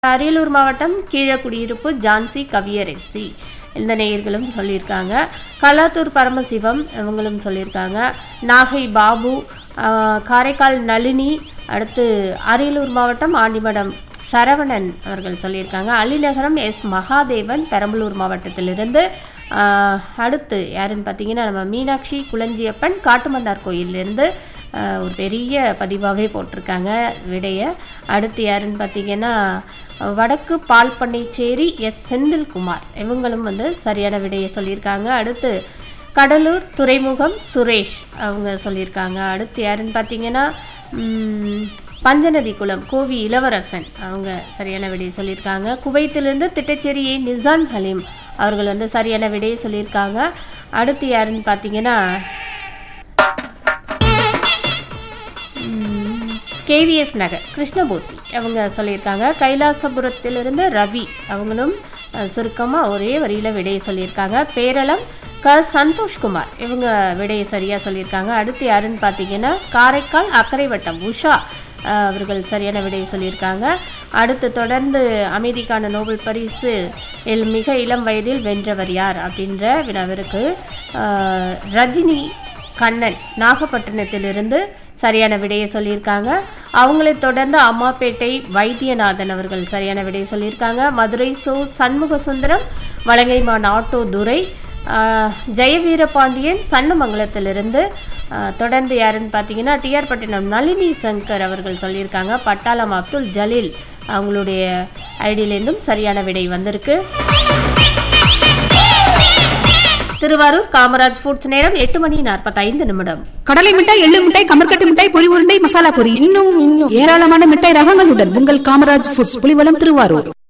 அரியலூர் மாவட்டம் கீழக்குடியிருப்பு ஜான்சி கவியரசி இந்த நேயர்களும் சொல்லியிருக்காங்க கலாத்தூர் பரமசிவம் இவங்களும் சொல்லியிருக்காங்க நாகை பாபு ஆஹ், காரைக்கால் நளினி அடுத்து அரியலூர் மாவட்டம் ஆண்டிமடம் சரவணன் அவர்கள் சொல்லியிருக்காங்க அலிநகரம் எஸ் மகாதேவன் பெரம்பலூர் மாவட்டத்திலிருந்து ஆஹ், அடுத்து யாருன்னு பார்த்தீங்கன்னா நம்ம மீனாட்சி குளஞ்சியப்பன் காட்டுமன்னார் கோயிலிருந்து ஆஹ், ஒரு பெரிய பதிவாகவே போட்டிருக்காங்க விடைய அடுத்து யாருன்னு பார்த்தீங்கன்னா வடக்கு பால் பண்ணைச்சேரி எஸ் செந்தில்குமார் இவங்களும் வந்து சரியான விடையை சொல்லியிருக்காங்க அடுத்து கடலூர் துறைமுகம் சுரேஷ் அவங்க சொல்லியிருக்காங்க அடுத்து யாருன்னு பார்த்தீங்கன்னா ம், பஞ்சநதி குளம் கோவி இளவரசன் அவங்க சரியான விடையை சொல்லியிருக்காங்க குவைத்திலிருந்து திட்டச்சேரி ஏ. நிசான் ஹலீம் அவர்கள் வந்து சரியான விடையை சொல்லியிருக்காங்க அடுத்து யாருன்னு பார்த்தீங்கன்னா கேவிஎஸ் நகர் கிருஷ்ணமூர்த்தி அவங்க சொல்லியிருக்காங்க கைலாசபுரத்திலிருந்து ரவி அவங்களும் சுருக்கமாக ஒரே வரியில் விடையை சொல்லியிருக்காங்க பேரளம் க சந்தோஷ்குமார் இவங்க விடையை சரியாக சொல்லியிருக்காங்க அடுத்து யாருன்னு பார்த்தீங்கன்னா காரைக்கால் அக்கரை வட்டம் உஷா அஹ், அவர்கள் சரியான விடையை சொல்லியிருக்காங்க அடுத்து தொடர்ந்து அமைதிக்கான நோபல் பரிசு இல் மிக இளம் வயதில் வென்றவர் யார் அப்படின்ற வினாவிற்கு அஹ், ரஜினி கண்ணன் நாகப்பட்டினத்திலிருந்து சரியான விடையை சொல்லியிருக்காங்க அவங்களை தொடர்ந்து அம்மாப்பேட்டை வைத்தியநாதன் அவர்கள் சரியான விடையை சொல்லியிருக்காங்க மதுரை சோ சண்முக சுந்தரம் வலங்கைமான் ஆட்டோ துரை ஆஹ், ஜெயவீரபாண்டியன் சன்னமங்கலத்திலிருந்து ஆஹ், தொடர்ந்து யாருன்னு பார்த்தீங்கன்னா டிஆர் பட்டினம் நளினி சங்கர் அவர்கள் சொல்லியிருக்காங்க பட்டாளம் அப்துல் ஜலீல் அவங்களுடைய ஐடியிலேருந்தும் சரியான விடை வந்திருக்கு திருவாரூர் காமராஜ் ஃபுட்ஸ் நேரம் எட்டு மணி நாற்பத்தைந்து நிமிடம் கடலை மிட்டாய் எள்ளு மிட்டாய் கமர்கட்டு மிட்டாய் பொரி உருண்டை மசாலா பொரி இன்னும் இன்னும் ஏராளமான மிட்டாய் ரகங்களுடன் உங்கள் காமராஜ் ஃபுட்ஸ் புலிவலம் திருவாரூர்